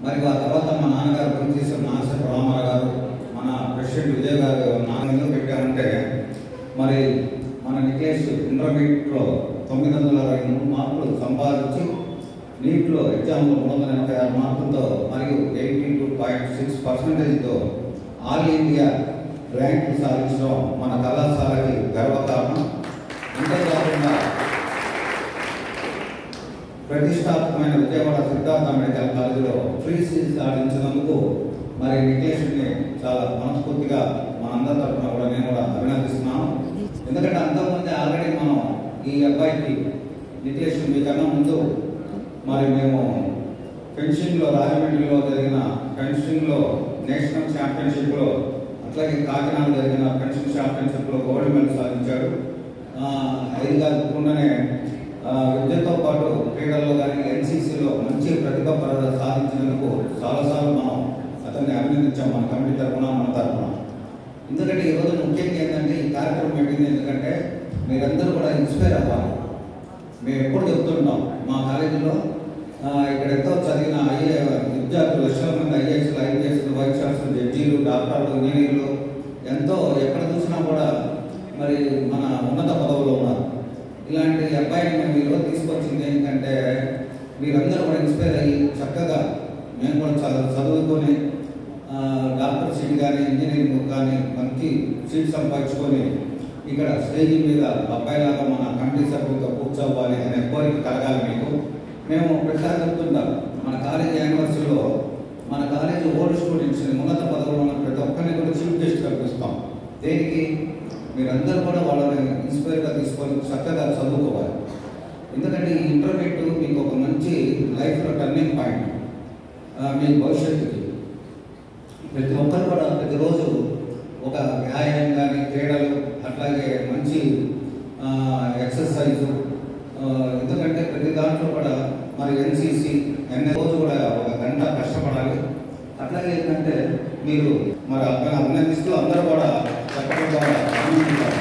మరి ఆ తర్వాత మా నాన్నగారు పనిచేసిన నాగేశ్వర రామారావు గారు మన ప్రెసిడెంట్ విజయ్ గారు నాన్న ఎందుకు పెట్టారంటే మరి మన నికేష్ ఇంటర్మీడియట్లో తొమ్మిది వందల అరవై మూడు మార్కులు సంపాదించి నీట్లో ఎగ్జామ్లో మూడు వందల ఎనభై ఆరు మార్కులతో మరియు ఎయిటీ టూ పాయింట్ సిక్స్ పర్సెంటేజ్తో ఆల్ ఇండియా ర్యాంకు సాధించడం మన కళాశాలకి గర్వకారణం అంతేకాకుండా ప్రతిష్టాత్మకమైన విజయవాడ సిద్ధార్థ మెడికల్ కాలేజీలో ఫ్రీ సీట్ సాధించినందుకు మరి నికేష్ని చాలా మనస్ఫూర్తిగా మనందరి తరఫున కూడా నేను కూడా అభినందిస్తున్నాను ఎందుకంటే అంతకుముందే ఆల్రెడీ మనం ఈ అబ్బాయికి నికేష్ మీకన్నా ముందు మరి మేము ఫెన్సింగ్లో రాజమండ్రిలో జరిగిన ఫెన్సింగ్లో నేషనల్ ఛాంపియన్షిప్లో అట్లాగే కాకినాడ జరిగిన ఫెన్సింగ్ ఛాంపియన్షిప్లో గోల్డ్ మెడల్ సాధించాడు ఆ, అది కాకుండానే ఆ, విద్యతో పాటు క్రీడల్లో కానీ ఎన్సీసీలో మంచి ప్రతిభ పర- సాధించినందుకు చాలాసార్లు మనం అతన్ని అభినందించాం మన కమిటీ తరఫున మన తరఫున ఎందుకంటే ఈరోజు ముఖ్యంగా ఏంటంటే ఈ కార్యక్రమం పెట్టింది ఎందుకంటే మీరందరూ కూడా ఇన్స్పైర్ అవ్వాలి మేము ఎప్పుడు చెప్తుంటాం మా కాలేజీలో ఆ, ఇక్కడ ఎంతో చదివిన ఐఏ విద్యార్థులు లక్షల మంది ఐఏఎస్లు ఐపీఎస్లు వైస్ ఛాన్సలర్ జడ్జీలు డాక్టర్లు ఇంజనీర్లు ఎంతో ఎక్కడ చూసినా కూడా మరి మన ఉన్నత పదవుల్లో ఉన్నారు ఇలాంటి అబ్బాయిని మేము ఈరోజు తీసుకొచ్చింది ఏంటంటే మీరందరూ కూడా ఇన్స్పైర్ అయ్యి చక్కగా మేము కూడా చదువు చదువుకొని ఆ, డాక్టర్ సీట్ కానీ ఇంజనీరింగ్ కానీ మంచి సీట్ సంపాదించుకొని ఇక్కడ స్టేజ్ మీద అబ్బాయిలాగా మన కమిటీ సభ్యులతో కూర్చోవాలి అనే కోరిక కలగాలి మీకు మేము ప్రతిసారి చెప్తుంటాం మన కాలేజ్ యానివర్సరీలో మన కాలేజ్ ఓల్డ్ స్టూడెంట్స్ ఉన్నత పదవులు ఉన్న ప్రతి ఒక్కరిని కూడా చీఫ్ గెస్ట్ కల్పిస్తాం దేనికి మీరందరూ కూడా వాళ్ళని ఇన్స్పైర్గా తీసుకొని చక్కగా చదువుకోవాలి ఎందుకంటే ఈ ఇంటర్మీడియట్ మీకు ఒక మంచి లైఫ్లో టర్నింగ్ పాయింట్ ఆ, మీ భవిష్యత్తుకి ప్రతి ఒక్కరు కూడా ప్రతిరోజు ఒక వ్యాయామం కానీ క్రీడలు అట్లాగే మంచి ఆ, ఎక్సర్సైజు ఆ, ఎందుకంటే ప్రతి దాంట్లో కూడా మరి ఎన్సీసీ ఎన్ని రోజు కూడా ఒక గంట కష్టపడాలి అట్లాగే ఏంటంటే మీరు మరి అబ్బాయి అభినందిస్తూ అందరూ కూడా చక్కగా కూడా ఆనందించాలి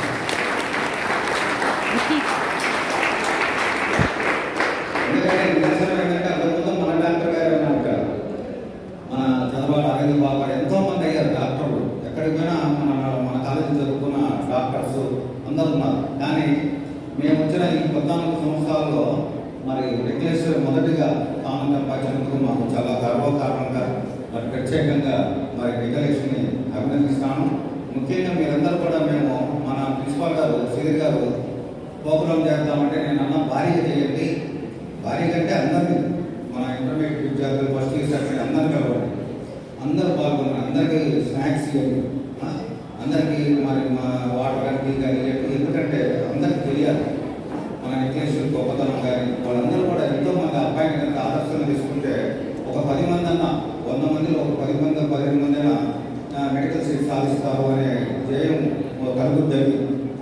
ఎందుకంటే నిదర్శనం ఏంటంటే అంతకుముందు మన డాక్టర్ గారు ఉంటారు మన చంద్రబాబు అరవింద్ బాబు ఎంతో మంది అయ్యారు డాక్టర్లు ఎక్కడికి పోయినా మన మన కాలేజీ చదువుకున్న డాక్టర్స్ అందరూ ఉన్నారు కానీ మేము వచ్చిన ఈ పద్నాలుగు సంవత్సరాల్లో మరి వెంకటేశ్వర మొదటిగా తాను సంపాదించినందుకు మాకు చాలా గర్వకారణంగా మరి ప్రత్యేకంగా మరి వెంకటేశ్వరిని అభినందిస్తాను ముఖ్యంగా మీరందరూ కూడా మేము మన ప్రిన్సిపాల్ గారు శ్రీ గారు ప్రోగ్రామ్ చేద్దామంటే నేను అన్న భారీగా చేయండి భారీ కంటే అందరినీ మన ఇంటర్మీడియట్ విద్యార్థులు ఫస్ట్ ఇయర్ సెకండ్ అందరూ కలవండి అందరూ పాల్గొన్నారు అందరికీ స్నాక్స్ ఇవ్వండి ఆ? అందరికీ మరి మా వాటర్ కానీ టీ కానీ ఇవ్వండి. ఎందుకంటే అందరికీ తెలియాలి మన నిత్యేశ్వర గొప్పతనం కానీ వాళ్ళందరూ కూడా ఎంతో మంది అబ్బాయిని కనుక ఆదర్శంగా తీసుకుంటే ఒక పది మంది అన్న వంద మందిలో ఒక పది మంది పదిహేను మంది అయినా మెడికల్ సీట్ సాధిస్తారు అనే ధ్యేయం కలుగుద్దని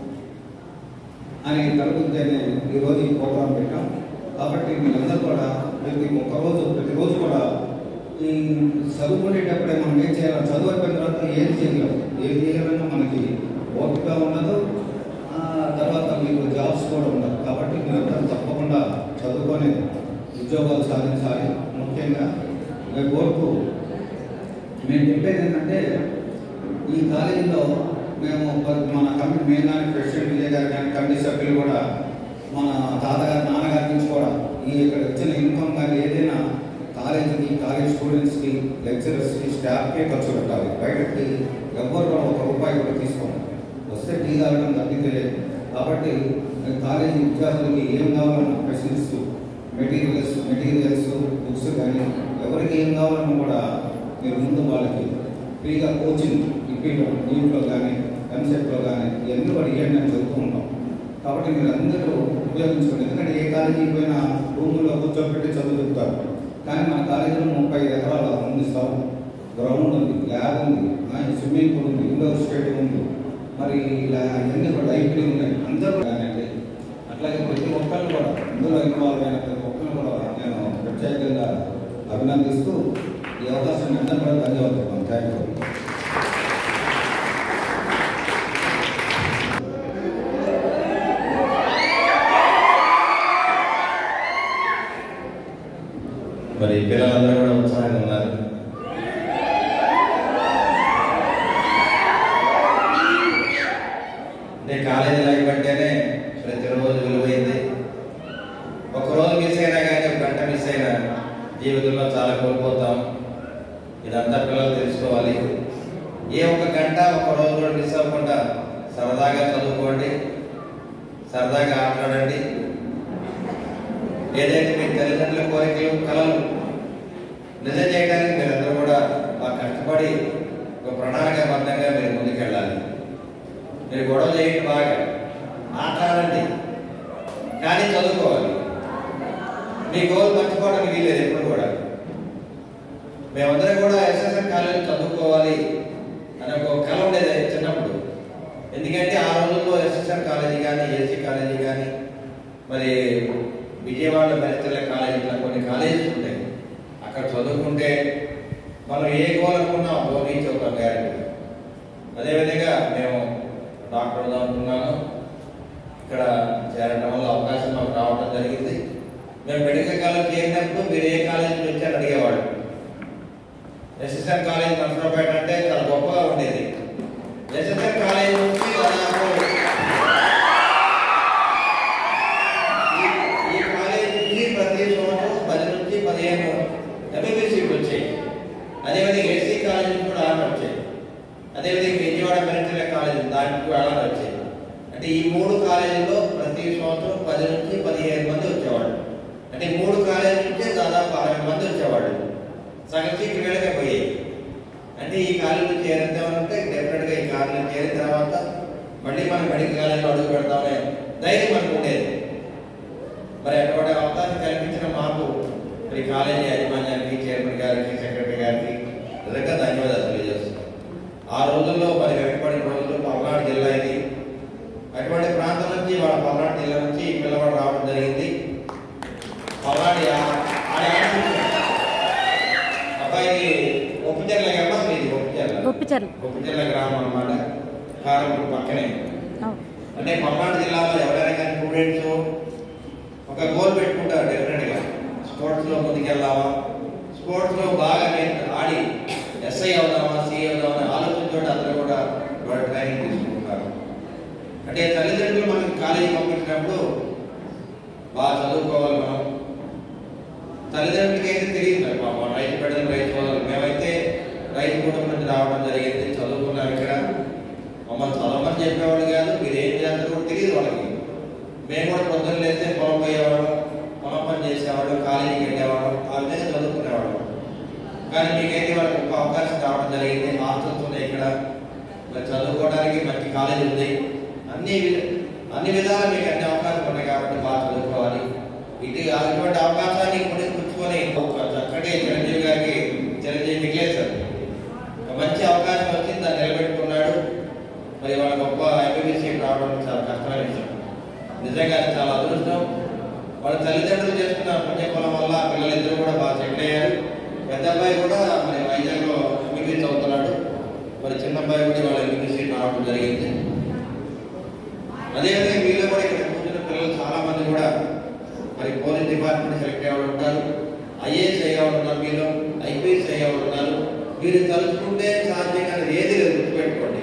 అని కలుగుద్దని ఈరోజు ఈ ప్రోగ్రాం పెట్టాం కాబట్టి మీరందరూ కూడా ప్రతి ఒక్క రోజు ప్రతిరోజు కూడా ఈ చదువుకునేటప్పుడే మనం ఏం చేయాలి చదువు అయిపోయిన తర్వాత ఏం చేయలేము ఏం చేయాలన్నా మనకి ఓపిక ఉండదు ఆ తర్వాత మీకు జాబ్స్ కూడా ఉండదు కాబట్టి మీరందరూ తప్పకుండా చదువుకొని ఉద్యోగాలు సాధించాలి ముఖ్యంగా రేపు వరకు మేము చెప్పేది ఏంటంటే ఈ కాలేజీలో మేము ప- మన కమిటీ మేము కానీ ప్రెసిడెంట్ విజయ్ గారు కానీ కమిటీ సభ్యులు కూడా మన తాతగారు నాన్నగారి నుంచి కూడా ఈ ఇక్కడ వచ్చిన ఇన్కమ్ కానీ ఏదైనా కాలేజీకి కాలేజ్ స్టూడెంట్స్కి లెక్చరర్స్కి స్టాఫ్కే ఖర్చు పెట్టాలి బయటకి ఎవ్వరు కూడా ఒక రూపాయి కూడా తీసుకోండి వస్తే టీ తాగడం తగ్గితే కాబట్టి కాలేజీ విద్యార్థులకి ఏం కావాలన్నా ఫెసిలిటీస్ మెటీరియల్స్ మెటీరియల్స్ బుక్స్ కానీ ఎవరికి ఏం కావాలన్నా కూడా మీరు ముందు వాళ్ళకి ఫ్రీగా కోచింగ్ ఇప్పించడం దీంట్లో కానీ ఎంసెట్లో కానీ ఇవన్నీ కూడా ఇవ్వండి అని చెప్తూ ఉంటాం కాబట్టి మీరు అందరూ ఉపయోగించుకోండి ఎందుకంటే ఏ కాలేజీకి పోయినా రూముల్లో కూర్చోబెట్టి చదువు చెప్తారు కానీ మన కాలేజీలో ముప్పై ఎకరాల ఉంది స్థలం గ్రౌండ్ ఉంది ల్యాబ్ ఉంది ఆ, స్విమ్మింగ్ పూల్ ఉంది ఇండోర్ స్టేడియం ఉంది మరి ఇలా అన్ని కూడా లైబ్రరీ ఉన్నాయి అందరూ కూడా కానివ్వండి. అట్లాగే ప్రతి ఒక్కళ్ళు కూడా ఇందులో ఇన్వాల్వ్ అయిన ప్రతి ఒక్కళ్ళు కూడా నేను ప్రత్యేకంగా అభినందిస్తూ ఈ అవకాశాన్ని అందరూ కూడా ధన్యవాదాలు థ్యాంక్ యూ మరి పిల్లలందరూ కూడా ఉత్సాహంగా ఉన్నారు అంటే కాలేజీ లైఫ్ అంటేనే ప్రతిరోజు విలువైంది ఒక రోజు మిస్ అయినా కానీ ఒక గంట మిస్ అయినా జీవితంలో చాలా కోల్పోతాం ఇదంతా పిల్లలు తెలుసుకోవాలి ఏ ఒక్క గంట ఒక రోజు కూడా మిస్ అవ్వకుండా సరదాగా చదువుకోండి సరదాగా ఆటలాడండి ఏదైతే మీ తల్లిదండ్రుల కోరికలు కలలు నిజం చేయడానికి మీరందరూ కూడా బాగా కష్టపడి ఒక ప్రణాళికాబద్ధంగా మీరు ముందుకెళ్ళాలి మీరు గొడవ చేయండి బాగా ఆటలాడండి కానీ చదువుకోవాలి మీ గోల్ మర్చిపోవడానికి వీలేదు ఎప్పుడు కూడా మేమందరం కూడా ఎస్ఎస్ఎన్ కాలేజ్ చదువుకోవాలి అని ఒక కళ ఉండేది చిన్నప్పుడు ఎందుకంటే ఆ రోజుల్లో ఎస్ఎస్ఎన్ కాలేజీ కానీ ఏసీ కాలేజీ కానీ మరి విజయవాడ మెరితల్ల కాలేజీ ఇట్లా కొన్ని కాలేజీస్ ఉంటాయి అక్కడ చదువుకుంటే మనం ఏ గోల్ అనుకున్నా గోల్ రీచ్ అవుతాం గ్యారెంటీ అదేవిధంగా మేము డాక్టర్ అవుదాం అనుకున్నాను ఇక్కడ చేరడం వల్ల అవకాశం మాకు రావడం జరిగింది మేము మెడికల్ కాలేజ్ చేరినప్పుడు మీరు ఏ కాలేజ్ నుంచి వచ్చారు అడిగేవాడు ఎస్ఎస్ఆర్ కాలేజ్ నర్సరావుపేట అంటే చాలా గొప్పగా ఉండేది ఎస్ఎస్ఆర్ కాలేజ్ నుంచి దాదాపు ఈ- ఈ కాలేజ్ నుంచి ప్రతి సంవత్సరం పది నుంచి పదిహేను ఎంబీబీఎస్ సీట్లు వచ్చాయి అదేవిధంగా ఎస్సీ కాలేజ్ నుంచి కూడా అలానే వచ్చాయి అదేవిధంగా విజయవాడ మెరిటల్ కాలేజ్ దానికి కూడా అలానే వచ్చాయి అంటే ఈ మూడు కాలేజీల్లో ప్రతి సంవత్సరం పది నుంచి పదిహేను మంది వచ్చేవాళ్ళు అంటే ఈ మూడు కాలేజీ నుంచే దాదాపు అరవై మంది వచ్చేవాళ్ళు సగం సీట్లు వీళ్ళకే పోయాయి అంటే ఈ కాలేజీలో చేరుతామంటే డెఫినెట్గా ఈ కాలేజీలో చేరిన తర్వాత మళ్ళీ మనం మెడికల్ కాలేజీలో అడుగు పెడతామనే ధైర్యం మనకు ఉండేది మరి అటువంటి అవకాశం కల్పించిన మాకు మరి కాలేజీ యాజమాన్యానికి చైర్మన్ గారికి సెక్రటరీ గారికి నిజంగా ధన్యవాదాలు తెలియజేస్తున్నాం ఆ రోజుల్లో మరి వెంటబడిన రోజుల్లో పల్నాడు జిల్లా ఇది అటువంటి ప్రాంతం నుంచి వాళ్ళ పల్నాడు జిల్లా నుంచి ఈ పిల్లవాడు రావడం జరిగింది పల్నాడు ఆ- ఆడ ఏమనుకుంటున్నాడు? అబ్బాయికి ఒప్పిచెర్ల కదా మీది ఒప్పిచెర్ల గొప్పిచర్ల ఒప్పిచెర్ల గ్రామం అన్నమాట కారంపూర్ పక్కనే అవును అంటే పల్నాడు జిల్లాలో ఎవరైనా కానీ స్టూడెంట్స్ ఒక గోల్ పెట్టుకుంటారు డెఫినెట్ గా స్పోర్ట్స్ లో ముందుకెళ్దామా స్పోర్ట్స్ లో బాగా నేను ఆడి ఎస్ఐ అవుదామా సిఐ అవుదామా అనే ఆలోచనతో అందరూ కూడా వాళ్ళ ట్రైనింగ్ తీసుకుంటున్నారు అంటే తల్లిదండ్రులు మనకి కాలేజీ పంపించినప్పుడు బాగా చదువుకోవాలి మనం తల్లిదండ్రులకి అయితే తెలియదు మరి పాపం రైతు బిడ్డలు రైతు సోదరులు మేమైతే రైతు కుటుంబం నుంచి రావడం జరిగింది చదువుకున్నాం ఇక్కడ మమ్మల్ని చదవమని చెప్పేవాళ్ళు కాదు మీరు ఏం చేస్తారో కూడా తెలియదు వాళ్ళకి మేము కూడా పొద్దున్న లేస్తే పొలం పోయేవాళ్ళం పొలం పని చేసేవాళ్ళం కాలేజీకి వెళ్ళేవాళ్ళం ఆ విధంగా చదువుకునేవాళ్ళం కానీ మీకైతే వాళ్ళకి ఒక అవకాశం రావడం జరిగింది హాస్టల్స్ ఉన్నాయి ఇక్కడ మరి చదువుకోవడానికి మంచి కాలేజీ ఉంది అన్ని విధ- అన్ని విధాలు మీకు అన్ని అవకాశాలు ఉన్నాయి కాబట్టి బాగా చదువుకోవాలి ఇటు అటువంటి అవకాశాన్ని కూడా పుచ్చుకొని ఒక చక్కటి చిరంజీవి గారికి చిరంజీవి మిగిలేశారు ఒక మంచి అవకాశం వచ్చింది దాన్ని నిలబెట్టుకున్నాడు మరి వాళ్ళ గొప్ప ఎంబీబీసీ రావడం చాలా కష్టమైన విషయం నిజంగా అది చాలా అదృష్టం వాళ్ళ తల్లిదండ్రులు చేసుకున్న పుణ్యఫలం వల్ల పిల్లలిద్దరూ కూడా బాగా సెటిల్ అయ్యారు పెద్ద అబ్బాయి కూడా మరి వైజాగ్లో ఎంబీబీసీ చదువుతున్నాడు మరి చిన్న అబ్బాయి కూడా వాళ్ళ ఎంబీబీసీ రావడం జరిగింది అదేవిధంగా వీళ్ళు కూడా ఇక్కడ కూర్చున్న పిల్లలు చాలా మంది కూడా మరి పోలీస్ డిపార్ట్మెంట్ సెలెక్ట్ అయ్యేవాళ్ళు ఉంటారు ఐఏఎస్ అయ్యేవాళ్ళు ఉన్నారు మీరు ఐపీఎస్ అయ్యేవాళ్ళు ఉన్నారు మీరు తలుచుకుంటే సాధ్యంగా ఏది లేదు గుర్తుపెట్టుకోండి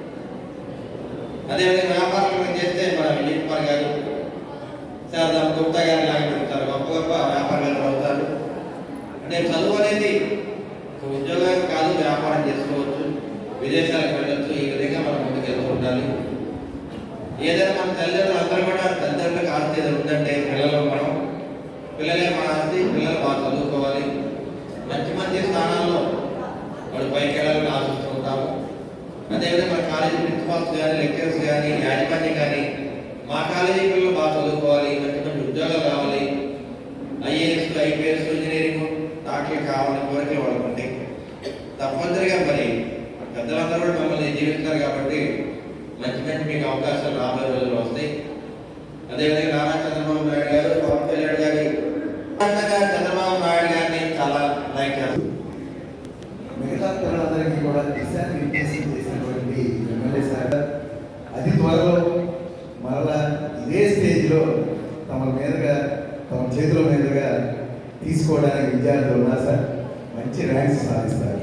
అదేవిధంగా వ్యాపారం చేస్తే మన విజయ్ కుమార్ గారు శారదా గుప్తా గారు లాగా పెడతారు గొప్ప గొప్ప వ్యాపారవేత్తలు అవుతారు అంటే చదువు అనేది ఒక ఉద్యోగం కాదు వ్యాపారం చేసుకోవచ్చు విదేశాలకు వెళ్ళొచ్చు ఈ విధంగా మనం ముందుకు వెళ్తూ ఉండాలి ఏదైనా మన తల్లిదండ్రులు అందరూ కూడా తల్లిదండ్రులకు ఆస్తి ఏదైనా ఉందంటే పిల్లలు మనం పిల్లలే మన ఆస్తి పిల్లలు బాగా చదువుకోవాలి మంచి మంచి స్థానాల్లో వాళ్ళు పైకి వెళ్ళాలని ఆశిస్తూ ఉంటాము అదేవిధంగా మన కాలేజీ ప్రిన్సిపాల్స్ కానీ లెక్చరర్స్ కానీ యాజమాన్యం కానీ మా కాలేజీ పిల్లలు బాగా చదువుకోవాలి మంచి మంచి ఉద్యోగాలు కావాలి ఐఏఎస్ ఐపీఎస్ ఇంజనీరింగ్ డాక్టర్లు కావాలని కోరికలు వాళ్ళకు ఉంటాయి తప్పనిసరిగా మరి పెద్దలందరూ కూడా మిమ్మల్ని జీవిస్తారు కాబట్టి మంచి మంచి మీకు అవకాశాలు రాబోయే రోజుల్లో వస్తాయి అదేవిధంగా నారా చంద్రబాబు నాయుడు గారు పవన్ కళ్యాణ్ గారి అంతగా చంద్రబాబు నాయుడు గారిని చాలా లైక్ చేస్తారు మిగతా పిల్లలందరికీ కూడా దిశానిర్దేశం చేసినటువంటి ఎమ్మెల్యే సార్ అతి త్వరలో మరలా ఇదే స్టేజ్లో తమ మీదుగా తమ చేతుల మీదుగా తీసుకోవడానికి విద్యార్థులు ఉన్నారు సార్ మంచి ర్యాంక్స్ సాధిస్తారు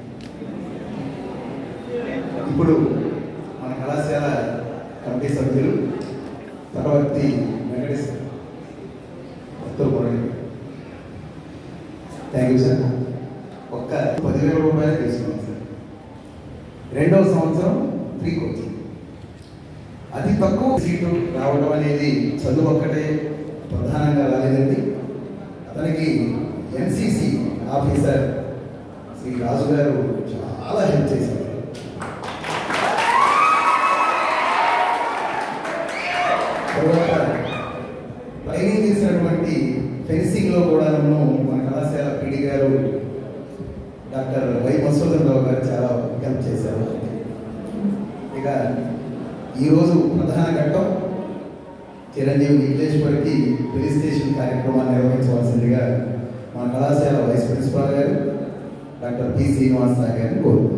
ఇప్పుడు మన కళాశాల కమిటీ సభ్యులు తర్వాతి వెంకటేశ్వర థ్యాంక్ యూ సార్ ఒక్క పదివేల రూపాయలు తీసుకున్నాం సార్ రెండవ సంవత్సరం ఫ్రీ కోచింగ్ అతి తక్కువ సీటు రావడం అనేది చదువు ఒక్కటే ప్రధానంగా రాలేదండి అతనికి ఎన్సిసి ఆఫీసర్ శ్రీ రాజు గారు చాలా హెల్ప్ చేశారు తర్వాత ట్రైనింగ్ చేసినటువంటి ఫెన్సింగ్ లో కూడా నన్ను మన కళాశాల పిడి గారు డాక్టర్ వై మసూదన్ రావు గారు చాలా హెల్ప్ చేశారు ఇక ఈరోజు ప్రధాన ఘట్టం చిరంజీవి విఘ్నేశ్వరికి రిజిస్ట్రేషన్ కార్యక్రమాన్ని నిర్వహించవలసిందిగా మన కళాశాల వైస్ ప్రిన్సిపాల్ గారు డాక్టర్ పి శ్రీనివాస్ సార్ గారిని కోరుతున్నాను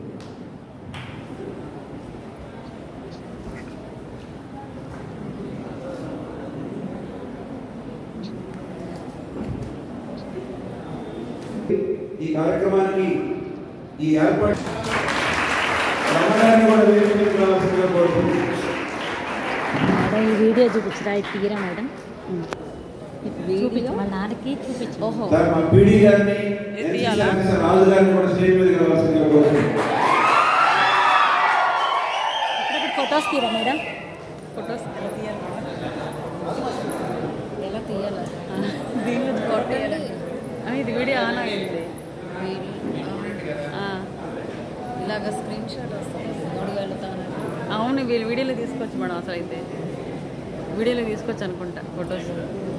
ఈ కార్యక్రమానికి ఈ ఏర్పాటు రమణాన్ని కూడా వేదిక మీదకి రావాల్సిందిగా కోరుకుంటున్నాను. మేడం ఈ వీడియో చూపించరా ఇది తీరా మేడం చూపించు మా నాన్నకి చూపించు ఓహో సార్ మా పీడీ గారిని ఎన్సీసీ ఆఫీసర్ రాజు గారిని కూడా స్టేజ్ మీదకి రావాల్సిందిగా కోరుకుంటున్నాను. ఇక్కడ ఫొటోస్ తీరా మేడం ఫొటోస్ ఎలా తీయాలి దీనిలో కొట్టాలి ఆ, ఇది వీడియో ఆన్ అయింది ఆ, ఇలాగ స్క్రీన్ షాట్ వస్తుంది గుడి వెళ్తాను అవును వీళ్ళు వీడియోలో తీసుకోవచ్చు మేడం అసలు అయితే వీడియోలో తీసుకోవచ్చు అనుకుంటా ఫొటోస్